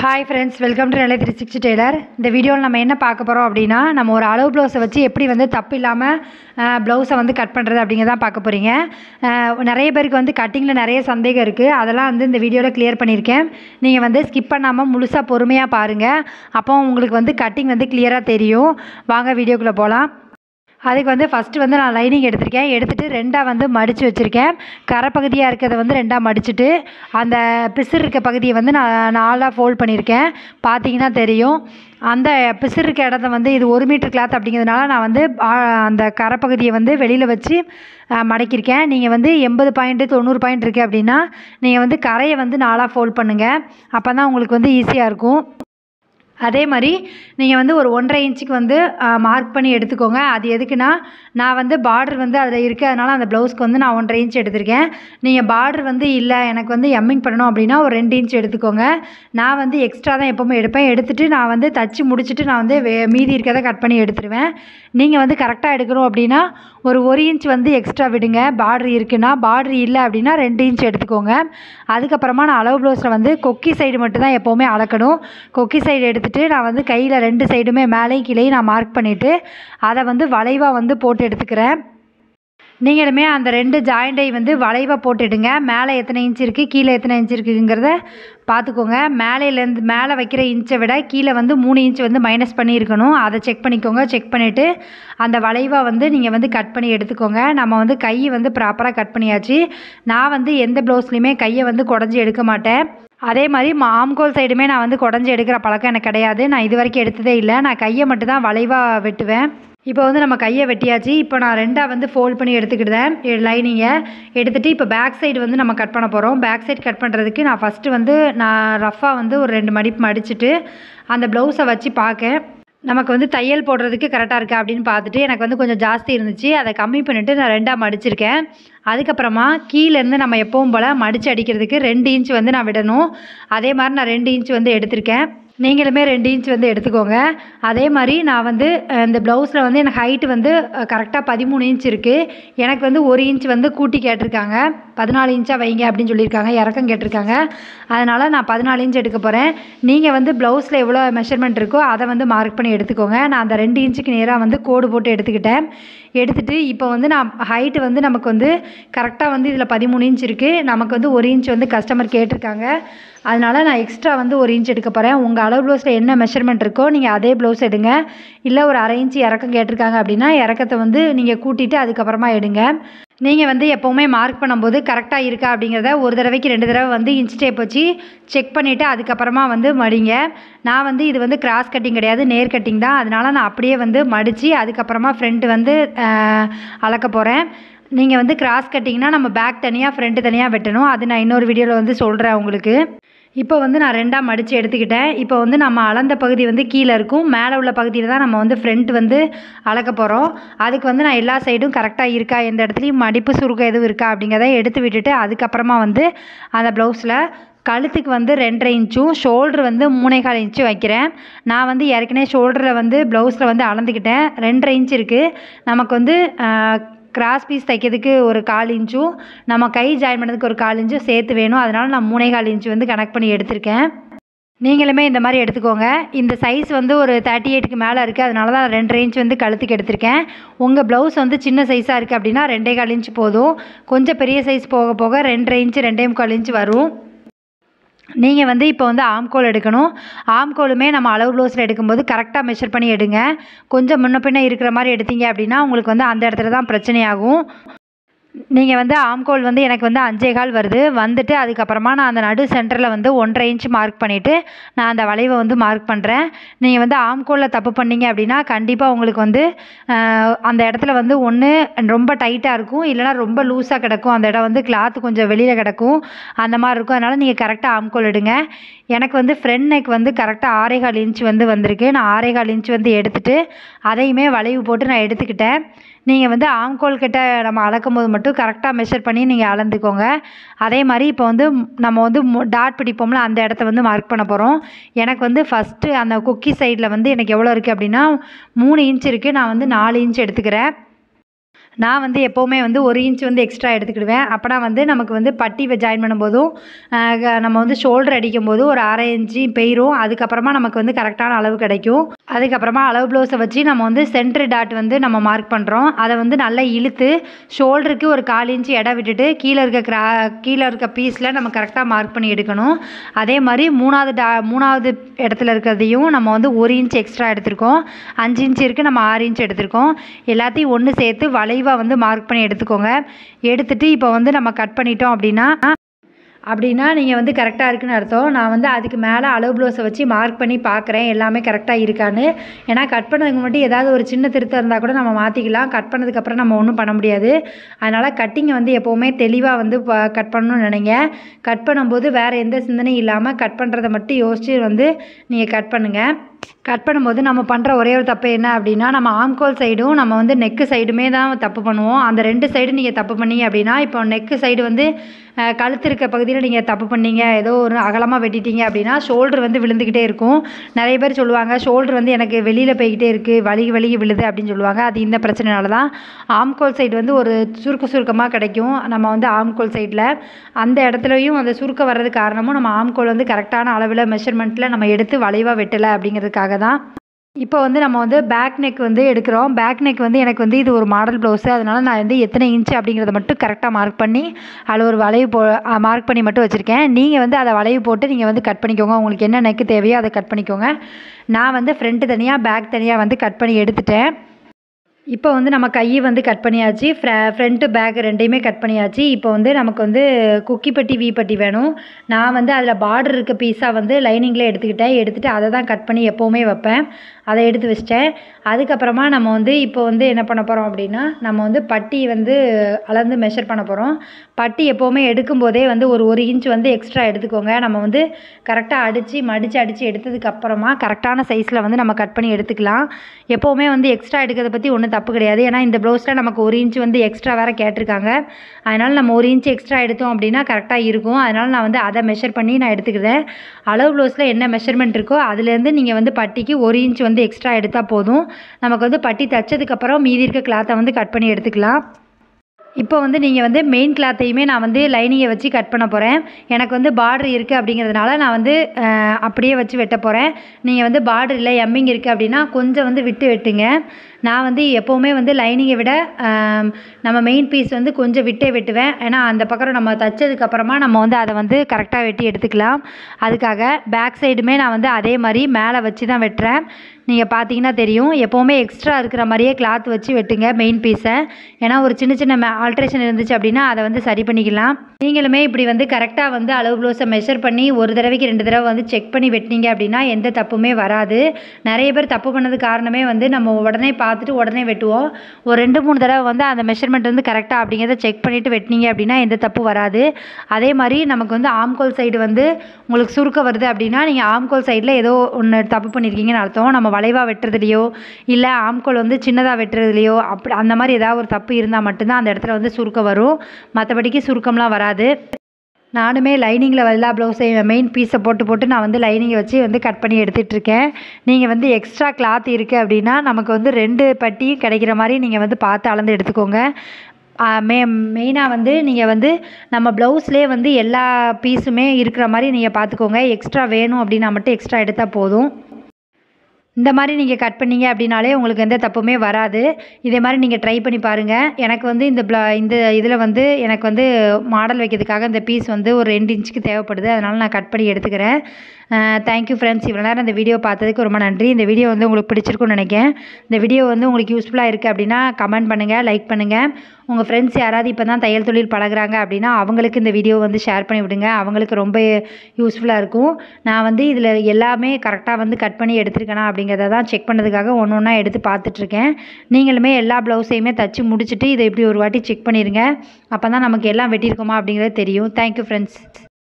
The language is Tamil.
ஹாய் ஃப்ரெண்ட்ஸ் வெல்கம் டு நிலை த்ரீ சிக்ஸ்டி டெய்லர் இந்த வீடியோவில் நம்ம என்ன பார்க்க போகிறோம் அப்படின்னா நம்ம ஒரு அளவு ப்ளவுஸை வச்சு எப்படி வந்து தப்பு இல்லாமல் ப்ளவுஸை வந்து கட் பண்ணுறது அப்படிங்கிறத பார்க்க போகிறீங்க நிறைய பேருக்கு வந்து கட்டிங்கில் நிறைய சந்தேகம் இருக்குது அதெல்லாம் வந்து இந்த வீடியோவில் கிளியர் பண்ணியிருக்கேன் நீங்கள் வந்து ஸ்கிப் பண்ணாமல் முழுசாக பொறுமையாக பாருங்கள் அப்போ உங்களுக்கு வந்து கட்டிங் வந்து கிளியராக தெரியும் வாங்க வீடியோக்குள்ளே போகலாம் அதுக்கு வந்து ஃபஸ்ட்டு வந்து நான் லைனிங் எடுத்திருக்கேன் எடுத்துகிட்டு ரெண்டாக வந்து மடித்து வச்சுருக்கேன் கரை பகுதியாக இருக்கிறத வந்து ரெண்டாக மடிச்சுட்டு அந்த பிசிறு இருக்க பகுதியை வந்து நான் நாலாக ஃபோல்ட் பண்ணியிருக்கேன் பார்த்தீங்கன்னா தெரியும் அந்த பிசிறு இருக்க இடத்த வந்து இது ஒரு மீட்டர் கிளாத் அப்படிங்கிறதுனால நான் வந்து ஆ, அந்த கரை பகுதியை வந்து வெளியில் வச்சு ஆ, மடக்கியிருக்கேன் நீங்கள் வந்து எண்பது பாயிண்ட்டு தொண்ணூறு பாயிண்ட் இருக்குது அப்படின்னா நீங்கள் வந்து கரையை வந்து நாலாக ஃபோல்ட் பண்ணுங்கள் அப்போ தான் உங்களுக்கு வந்து ஈஸியாக இருக்கும் அதே மாதிரி நீங்கள் வந்து ஒரு ஒன்றரை இன்ச்சுக்கு வந்து மார்க் பண்ணி எடுத்துக்கோங்க அது எதுக்குன்னா நான் வந்து பார்டர் வந்து அதில் இருக்குது அதனால் அந்த ப்ளவுஸ்க்கு வந்து நான் ஒன்றரை இன்ச் எடுத்திருக்கேன் நீங்கள் பார்டர் வந்து இல்லை எனக்கு வந்து எம்மிங் பண்ணணும் அப்படின்னா ஒரு ரெண்டு இன்ச் எடுத்துக்கோங்க நான் வந்து எக்ஸ்ட்ரா தான் எப்போவுமே எடுப்பேன் எடுத்துகிட்டு நான் வந்து தச்சு முடிச்சுட்டு நான் வந்து வே மீதி இருக்கிறத கட் பண்ணி எடுத்துருவேன் நீங்கள் வந்து கரெக்டாக எடுக்கணும் அப்படின்னா ஒரு ஒரு இன்ச் வந்து எக்ஸ்ட்ரா விடுங்க பார்டர் இருக்குன்னா பார்டர் இல்லை அப்படின்னா ரெண்டு இன்ச் எடுத்துக்கோங்க அதுக்கப்புறமா நான் அளவு ப்ளவுஸில் வந்து கொக்கி சைடு மட்டும் தான் எப்போவுமே அளக்கணும் கொக்கி சைடு எடுத்துகிட்டு நான் வந்து கையில் ரெண்டு சைடுமே மேலேயும் கீழேயும் நான் மார்க் பண்ணிவிட்டு அதை வந்து வளைவாக வந்து போட்டு எடுத்துக்கிறேன் நீங்களுமே அந்த ரெண்டு ஜாயிண்டை வந்து வளைவாக போட்டுடுங்க மேலே எத்தனை இன்ச் இருக்குது கீழே எத்தனை இன்ச் இருக்குங்கிறத பார்த்துக்கோங்க மேலேலேருந்து மேலே வைக்கிற இன்ச்சை விட கீழே வந்து மூணு இன்ச் வந்து மைனஸ் பண்ணியிருக்கணும் அதை செக் பண்ணிக்கோங்க செக் பண்ணிவிட்டு அந்த வளைவாக வந்து நீங்கள் வந்து கட் பண்ணி எடுத்துக்கோங்க நம்ம வந்து கையை வந்து ப்ராப்பராக கட் பண்ணியாச்சு நான் வந்து எந்த ப்ளவுஸ்லையுமே கையை வந்து குடஞ்சி எடுக்க மாட்டேன் அதே மாதிரி ஆம்கோல் சைடுமே நான் வந்து குடஞ்சி எடுக்கிற பழக்கம் எனக்கு கிடையாது நான் இது வரைக்கும் எடுத்ததே இல்லை நான் கையை மட்டும் தான் வளைவாக வெட்டுவேன் இப்போ வந்து நம்ம கையை வெட்டியாச்சு இப்போ நான் ரெண்டாக வந்து ஃபோல்ட் பண்ணி எடுத்துக்கிட்டேன் லைனிங்கை எடுத்துகிட்டு இப்போ பேக் சைடு வந்து நம்ம கட் பண்ண போகிறோம் பேக் சைடு கட் பண்ணுறதுக்கு நான் ஃபஸ்ட்டு வந்து நான் ரஃப்பாக வந்து ஒரு ரெண்டு மடிப்பு மடிச்சுட்டு அந்த ப்ளவுஸை வச்சு பார்க்கேன் நமக்கு வந்து தையல் போடுறதுக்கு கரெக்டாக இருக்கா அப்படின்னு பார்த்துட்டு எனக்கு வந்து கொஞ்சம் ஜாஸ்தி இருந்துச்சு அதை கம்மி பண்ணிவிட்டு நான் ரெண்டாக மடிச்சிருக்கேன் அதுக்கப்புறமா கீழேருந்து நம்ம எப்பவும் போல் மடித்து அடிக்கிறதுக்கு ரெண்டு இன்ச் வந்து நான் விடணும் அதே மாதிரி நான் ரெண்டு இன்ச் வந்து எடுத்திருக்கேன் நீங்களுமே ரெண்டு இன்ச் வந்து எடுத்துக்கோங்க அதே மாதிரி நான் வந்து அஹ், இந்த ப்ளவுஸில் வந்து எனக்கு ஹைட்டு வந்து கரெக்டாக பதிமூணு இன்ச் இருக்குது எனக்கு வந்து ஒரு இன்ச் வந்து கூட்டி கேட்டிருக்காங்க பதினாலு இன்ச்சாக வைங்க அப்படின்னு சொல்லியிருக்காங்க இறக்கம் கேட்டிருக்காங்க அதனால் நான் பதினாலு இன்ச் எடுக்க போகிறேன் நீங்கள் வந்து ப்ளவுஸில் எவ்வளோ மெஷர்மெண்ட் இருக்கோ அதை வந்து மார்க் பண்ணி எடுத்துக்கோங்க நான் அந்த ரெண்டு இன்ச்சுக்கு நேராக வந்து கோடு போட்டு எடுத்துக்கிட்டேன் எடுத்துகிட்டு இப்போ வந்து நான் ஹைட்டு வந்து நமக்கு வந்து கரெக்டாக வந்து இதில் பதிமூணு இன்ச் இருக்குது நமக்கு வந்து ஒரு இன்ச் வந்து கஸ்டமர் கேட்டிருக்காங்க அதனால் நான் எக்ஸ்ட்ரா வந்து ஒரு இன்ச் எடுக்க போகிறேன் உங்கள் அளவு ப்ளவுஸில் என்ன மெஷர்மெண்ட் இருக்கோ நீங்கள் அதே ப்ளவுஸ் எடுங்க இல்லை ஒரு அரை இன்ச் இறக்கம் கேட்டிருக்காங்க அப்படின்னா இறக்கத்தை வந்து நீங்கள் கூட்டிட்டு அதுக்கப்புறமா எடுங்க நீங்கள் வந்து எப்போவுமே மார்க் பண்ணும்போது கரெக்டாக இருக்கா அப்படிங்கிறத ஒரு தடவைக்கு ரெண்டு தடவை வந்து இன்ச் டேப் வச்சு செக் பண்ணிவிட்டு அதுக்கப்புறமா வந்து மடிங்க நான் வந்து இது வந்து கிராஸ் கட்டிங் கிடையாது நேர் கட்டிங் தான் அதனால் நான் அப்படியே வந்து மடித்து அதுக்கப்புறமா ஃப்ரண்ட் வந்து ஆஹ், அளக்க போகிறேன் நீங்கள் வந்து கிராஸ் கட்டிங்னா நம்ம பேக் தனியாக ஃப்ரண்ட் தனியாக வெட்டணும் அது நான் இன்னொரு வீடியோவில் வந்து சொல்கிறேன் உங்களுக்கு இப்போ வந்து நான் ரெண்டாக மடித்து எடுத்துக்கிட்டேன் இப்போ வந்து நம்ம அளந்த பகுதி வந்து கீழே இருக்கும் மேலே உள்ள பகுதியில் தான் நம்ம வந்து ஃப்ரண்ட் வந்து அளக்க போகிறோம் அதுக்கு வந்து நான் எல்லா சைடும் கரெக்டாக இருக்கா எந்த இடத்துலையும் மடிப்பு சுருக்கம் எதுவும் இருக்கா அப்படிங்கிறத எடுத்து விட்டுட்டு அதுக்கப்புறமா வந்து அந்த ப்ளவுஸில் கழுத்துக்கு வந்து ரெண்டரை இன்ச்சும் ஷோல்ட்ரு வந்து மூணேகால் இன்ச்சும் வைக்கிறேன் நான் வந்து ஏற்கனவே ஷோல்டரில் வந்து ப்ளவுஸில் வந்து அளந்துக்கிட்டேன் ரெண்டரை இன்ச் இருக்குது நமக்கு வந்து கிராஸ் பீஸ் தைக்கிறதுக்கு ஒரு கால் இன்ச்சும் நம்ம கை ஜாயின் பண்ணதுக்கு ஒரு கால் இன்ச்சும் சேர்த்து வேணும் அதனால் நான் மூணே கால் இன்ச்சு வந்து கனெக்ட் பண்ணி எடுத்திருக்கேன் நீங்களுமே இந்த மாதிரி எடுத்துக்கோங்க இந்த சைஸ் வந்து ஒரு தேர்ட்டி எயிட்டுக்கு மேலே இருக்குது அதனால தான் ரெண்டரை இன்ச் வந்து கழுத்துக்கு எடுத்திருக்கேன் உங்கள் ப்ளவுஸ் வந்து சின்ன சைஸாக இருக்குது அப்படின்னா ரெண்டே கால் இன்ச் போதும் கொஞ்சம் பெரிய சைஸ் போக போக ரெண்டரை இன்ச்சு ரெண்டே முக்கால் இன்ச் வரும் நீங்கள் வந்து இப்போ வந்து ஆம்கோல் எடுக்கணும் ஆம்கோலுமே நம்ம அளவு ப்ளவுஸில் எடுக்கும்போது கரெக்டாக மெஷர் பண்ணி எடுங்க கொஞ்சம் முன்ன பின்ன இருக்கிற மாதிரி எடுத்தீங்க அப்படின்னா உங்களுக்கு வந்து அந்த இடத்துல தான் பிரச்சனையாகும் நீங்கள் வந்து ஆம்கோல் வந்து எனக்கு வந்து அஞ்சே கால் வருது வந்துட்டு அதுக்கப்புறமா நான் அந்த நடு சென்டரில் வந்து ஒன்றரை இன்ச் மார்க் பண்ணிவிட்டு நான் அந்த வளைவை வந்து மார்க் பண்ணுறேன் நீங்கள் வந்து ஆம்கோலில் தப்பு பண்ணீங்க அப்படின்னா கண்டிப்பாக உங்களுக்கு வந்து ஆஹ், அந்த இடத்துல வந்து ஒன்று ரொம்ப டைட்டாக இருக்கும் இல்லைனா ரொம்ப லூஸாக கிடக்கும் அந்த இடம் வந்து கிளாத் கொஞ்சம் வெளியில் கிடக்கும் அந்த மாதிரி இருக்கும் அதனால் நீங்கள் கரெக்டாக ஆம்கோல் எடுங்க எனக்கு வந்து ஃப்ரண்ட் நெக் வந்து கரெக்டாக ஆறேகால் இன்ச் வந்து வந்திருக்கு நான் ஆறேகால் இன்ச் வந்து எடுத்துட்டு அதையுமே வளைவு போட்டு நான் எடுத்துக்கிட்டேன் நீங்கள் வந்து ஆம்கோல் கிட்ட நம்ம அளக்கும் போது மட்டும் கரெக்டாக மெஷர் பண்ணி நீங்கள் அளந்துக்கோங்க அதே மாதிரி இப்போ வந்து ம், நம்ம வந்து டாட் பிடிப்போம்ல அந்த இடத்த வந்து மார்க் பண்ண போகிறோம் எனக்கு வந்து ஃபஸ்ட்டு அந்த குக்கி சைடில் வந்து எனக்கு எவ்வளோ இருக்குது அப்படின்னா மூணு இன்ச் இருக்குது நான் வந்து நாலு இன்ச் எடுத்துக்கிறேன் நான் வந்து எப்போவுமே வந்து ஒரு இன்ச் வந்து எக்ஸ்ட்ரா எடுத்துக்கிடுவேன் அப்போனா வந்து நமக்கு வந்து பட்டி ஜாயின் பண்ணும்போதும் ஆஹ் க- நம்ம வந்து ஷோல்டர் அடிக்கும் போது ஒரு அரை இன்ச்சு பெயிரும் அதுக்கப்புறமா நமக்கு வந்து கரெக்டான அளவு கிடைக்கும் அதுக்கப்புறமா அளவு ப்ளவுஸை வச்சு நம்ம வந்து சென்ட்ரு டாட் வந்து நம்ம மார்க் பண்ணுறோம் அதை வந்து நல்லா இழுத்து ஷோல்டருக்கு ஒரு கால் இன்ச்சு இடம் விட்டுட்டு கீழே இருக்க கிரா கீழே இருக்க பீஸில் நம்ம கரெக்டாக மார்க் பண்ணி எடுக்கணும் அதே மாதிரி மூணாவது டா மூணாவது இடத்துல இருக்கிறதையும் நம்ம வந்து ஒரு இன்ச் எக்ஸ்ட்ரா எடுத்திருக்கோம் அஞ்சு இன்ச் இருக்குது நம்ம ஆறு இன்ச் எடுத்திருக்கோம் எல்லாத்தையும் ஒன்று சேர்த்து வளைவாக வந்து மார்க் பண்ணி எடுத்துக்கோங்க எடுத்துட்டு இப்போ வந்து நம்ம கட் பண்ணிட்டோம் அப்படின்னா அப்படின்னா நீங்கள் வந்து கரெக்டாக இருக்குன்னு அர்த்தம் நான் வந்து அதுக்கு மேலே அளவு ப்ளவுஸை வச்சு மார்க் பண்ணி பார்க்குறேன் எல்லாமே கரெக்டாக இருக்கான்னு ஏன்னா கட் பண்ணதுக்கு முன்னாடி ஏதாவது ஒரு சின்ன திருத்தம் இருந்தால் கூட நம்ம மாற்றிக்கலாம் கட் பண்ணதுக்கப்புறம் நம்ம ஒன்றும் பண்ண முடியாது அதனால் கட்டிங்கை வந்து எப்போவுமே தெளிவாக வந்து கட் பண்ணணும்னு நினைங்க கட் பண்ணும்போது வேறு எந்த சிந்தனையும் இல்லாமல் கட் பண்ணுறதை மட்டும் யோசித்து வந்து நீங்கள் கட் பண்ணுங்கள் கட் பண்ணும்போது நம்ம பண்ணுற ஒரே ஒரு தப்பு என்ன அப்படின்னா நம்ம ஆம்கோல் சைடும் நம்ம வந்து நெக்கு சைடுமே தான் தப்பு பண்ணுவோம் அந்த ரெண்டு சைடு நீங்கள் தப்பு பண்ணீங்க அப்படின்னா இப்போ நெக்கு சைடு வந்து அஹ், கழுத்து இருக்க பகுதியில் நீங்கள் தப்பு பண்ணீங்க ஏதோ ஒரு அகலமாக வெட்டிட்டீங்க அப்படின்னா ஷோல்டர் வந்து விழுந்துக்கிட்டே இருக்கும் நிறைய பேர் சொல்லுவாங்க ஷோல்டர் வந்து எனக்கு வெளியில் போய்கிட்டே இருக்குது வலி வலி விழுது அப்படின்னு சொல்லுவாங்க அது இந்த பிரச்சனைனால தான் ஆம்கோல் சைடு வந்து ஒரு சுருக்க சுருக்கமாக கிடைக்கும் நம்ம வந்து ஆம்கோல் சைடில் அந்த இடத்துலையும் அந்த சுருக்கம் வர்றதுக்கு காரணமும் நம்ம ஆம்கோல் வந்து கரெக்டான அளவில் மெஷர்மெண்ட்டில் நம்ம எடுத்து வளைவாக வெட்டலை அப்படிங்கிறதுக்காக தான் இப்போ வந்து நம்ம வந்து பேக் நெக் வந்து எடுக்கிறோம் பேக் நெக் வந்து எனக்கு வந்து இது ஒரு மாடல் ப்ளவுஸு அதனால் நான் வந்து எத்தனை இன்ச் அப்படிங்கிறத மட்டும் கரெக்டாக மார்க் பண்ணி அதில் ஒரு வளைவு போ மார்க் பண்ணி மட்டும் வச்சுருக்கேன் நீங்கள் வந்து அதை வளைவு போட்டு நீங்கள் வந்து கட் பண்ணிக்கோங்க உங்களுக்கு என்ன நெக்கு தேவையோ அதை கட் பண்ணிக்கோங்க நான் வந்து ஃப்ரண்ட்டு தனியாக பேக் தனியாக வந்து கட் பண்ணி எடுத்துட்டேன் இப்போ வந்து நம்ம கையை வந்து கட் பண்ணியாச்சு ஃப்ர ஃப்ரண்ட்டு பேக் ரெண்டையுமே கட் பண்ணியாச்சு இப்போ வந்து நமக்கு வந்து குக்கி பட்டி வி பட்டி வேணும் நான் வந்து அதில் பார்டர் இருக்க பீஸாக வந்து லைனிங்கில் எடுத்துக்கிட்டேன் எடுத்துகிட்டு அதை தான் கட் பண்ணி எப்போவுமே வைப்பேன் அதை எடுத்து வச்சிட்டேன் அதுக்கப்புறமா நம்ம வந்து இப்போ வந்து என்ன பண்ண போகிறோம் அப்படின்னா நம்ம வந்து பட்டி வந்து அளந்து மெஷர் பண்ண போகிறோம் பட்டி எப்போவுமே எடுக்கும்போதே வந்து ஒரு ஒரு இன்ச் வந்து எக்ஸ்ட்ரா எடுத்துக்கோங்க நம்ம வந்து கரெக்டாக அடித்து மடித்து அடித்து எடுத்ததுக்கு அப்புறமா கரெக்டான சைஸில் வந்து நம்ம கட் பண்ணி எடுத்துக்கலாம் எப்போவுமே வந்து எக்ஸ்ட்ரா எடுக்கிறத பற்றி ஒன்றும் தப்பு கிடையாது ஏன்னா இந்த ப்ளவுஸில் நமக்கு ஒரு இன்ச் வந்து எக்ஸ்ட்ரா வேறு கேட்டிருக்காங்க அதனால் நம்ம ஒரு இன்ச் எக்ஸ்ட்ரா எடுத்தோம் அப்படின்னா கரெக்டாக இருக்கும் அதனால் நான் வந்து அதை மெஷர் பண்ணி நான் எடுத்துக்கிறேன் அளவு ப்ளவுஸில் என்ன மெஷர்மெண்ட் இருக்கோ அதுலேருந்து நீங்கள் வந்து பட்டிக்கு ஒரு இன்ச் வந்து எக்ஸ்ட்ரா எடுத்தால் போதும் நமக்கு வந்து பட்டி தைச்சதுக்கப்புறம் மீதி இருக்க கிளாத்தை வந்து கட் பண்ணி எடுத்துக்கலாம் இப்போ வந்து நீங்கள் வந்து மெயின் கிளாத்தையுமே நான் வந்து லைனிங்கை வச்சு கட் பண்ண போகிறேன் எனக்கு வந்து பார்டர் இருக்குது அப்படிங்கிறதுனால நான் வந்து அஹ், அப்படியே வச்சு வெட்ட போகிறேன் நீங்கள் வந்து பார்டர் இல்லை எம்மிங் இருக்குது அப்படின்னா கொஞ்சம் வந்து விட்டு வெட்டுங்க நான் வந்து எப்போவுமே வந்து லைனிங்கை விட ஆம், நம்ம மெயின் பீஸ் வந்து கொஞ்சம் விட்டே வெட்டுவேன் ஏன்னா அந்த பக்கம் நம்ம தைச்சதுக்கப்புறமா நம்ம வந்து அதை வந்து கரெக்டாக வெட்டி எடுத்துக்கலாம் அதுக்காக பேக் சைடுமே நான் வந்து அதே மாதிரி மேலே வச்சு தான் வெட்டுறேன் நீங்கள் பார்த்தீங்கன்னா தெரியும் எப்போவுமே எக்ஸ்ட்ரா இருக்கிற மாதிரியே கிளாத் வச்சு வெட்டுங்க மெயின் பீஸை ஏன்னா ஒரு சின்ன சின்ன ஆல்ட்ரேஷன் இருந்துச்சு அப்படின்னா அதை வந்து சரி பண்ணிக்கலாம் நீங்களுமே இப்படி வந்து கரெக்டாக வந்து அளவு ப்ளவுஸை மெஷர் பண்ணி ஒரு தடவைக்கு ரெண்டு தடவை வந்து செக் பண்ணி வெட்டினீங்க அப்படின்னா எந்த தப்புமே வராது நிறைய பேர் தப்பு பண்ணது காரணமே வந்து நம்ம உடனே பார்த்துட்டு உடனே வெட்டுவோம் ஒரு ரெண்டு மூணு தடவை வந்து அந்த மெஷர்மெண்ட் வந்து கரெக்டாக அப்படிங்கிறத செக் பண்ணிவிட்டு வெட்டினீங்க அப்படின்னா எந்த தப்பு வராது அதே மாதிரி நமக்கு வந்து ஆம்கோல் சைடு வந்து உங்களுக்கு சுருக்க வருது அப்படின்னா நீங்கள் ஆம்கோல் சைடில் ஏதோ ஒன்று தப்பு பண்ணியிருக்கீங்கன்னு அர்த்தம் நம்ம வளைவாக வெட்டுறதுலையோ இல்லை ஆம்கோல் வந்து சின்னதாக வெட்டுறதுலையோ அப்படி அந்த மாதிரி ஏதாவது ஒரு தப்பு இருந்தால் மட்டும்தான் அந்த இடத்துல வந்து சுருக்கம் வரும் மற்றபடிக்கு சுருக்கம்லாம் வராது நானுமே லைனிங்கில் எல்லா ப்ளவுஸையும் மெயின் பீஸை போட்டு போட்டு நான் வந்து லைனிங்கை வச்சு வந்து கட் பண்ணி எடுத்துகிட்டு இருக்கேன் நீங்கள் வந்து எக்ஸ்ட்ரா கிளாத் இருக்குது அப்படின்னா நமக்கு வந்து ரெண்டு பட்டி கிடைக்கிற மாதிரி நீங்கள் வந்து பார்த்து அளந்து எடுத்துக்கோங்க ஆ, மே மெயினாக வந்து நீங்கள் வந்து நம்ம ப்ளவுஸ்லேயே வந்து எல்லா பீஸுமே இருக்கிற மாதிரி நீங்கள் பார்த்துக்கோங்க எக்ஸ்ட்ரா வேணும் அப்படின்னா மட்டும் எக்ஸ்ட்ரா எடுத்தால் போதும் இந்த மாதிரி நீங்கள் கட் பண்ணீங்க அப்படின்னாலே உங்களுக்கு எந்த தப்புமே வராது இதே மாதிரி நீங்கள் ட்ரை பண்ணி பாருங்கள் எனக்கு வந்து இந்த ப்ள இந்த இதில் வந்து எனக்கு வந்து மாடல் வைக்கிறதுக்காக இந்த பீஸ் வந்து ஒரு ரெண்டு இன்ச்சுக்கு தேவைப்படுது அதனால் நான் கட் பண்ணி எடுத்துக்கிறேன் தேங்க்யூ ஃப்ரெண்ட்ஸ் இவ்வளோ நேரம் இந்த வீடியோ பார்த்ததுக்கு ரொம்ப நன்றி இந்த வீடியோ வந்து உங்களுக்கு பிடிச்சிருக்கும்னு நினைக்கிறேன் இந்த வீடியோ வந்து உங்களுக்கு யூஸ்ஃபுல்லாக இருக்குது அப்படின்னா கமெண்ட் பண்ணுங்கள் லைக் பண்ணுங்கள் உங்கள் ஃப்ரெண்ட்ஸ் யாராவது இப்போ தான் தையல் தொழில் பழகுறாங்க அப்படின்னா அவங்களுக்கு இந்த வீடியோ வந்து ஷேர் பண்ணி விடுங்க அவங்களுக்கு ரொம்ப யூஸ்ஃபுல்லாக இருக்கும் நான் வந்து இதில் எல்லாமே கரெக்டாக வந்து கட் பண்ணி எடுத்திருக்கேனா அப்படிங்கிறத தான் செக் பண்ணதுக்காக ஒன்று ஒன்றா எடுத்து பார்த்துட்ருக்கேன் நீங்களுமே எல்லா ப்ளவுஸையுமே தச்சு முடிச்சுட்டு இதை இப்படி ஒரு வாட்டி செக் பண்ணிடுங்க அப்போ தான் நமக்கு எல்லாம் வெட்டியிருக்கோமா அப்படிங்கிறது தெரியும் தேங்க்யூ ஃப்ரெண்ட்ஸ்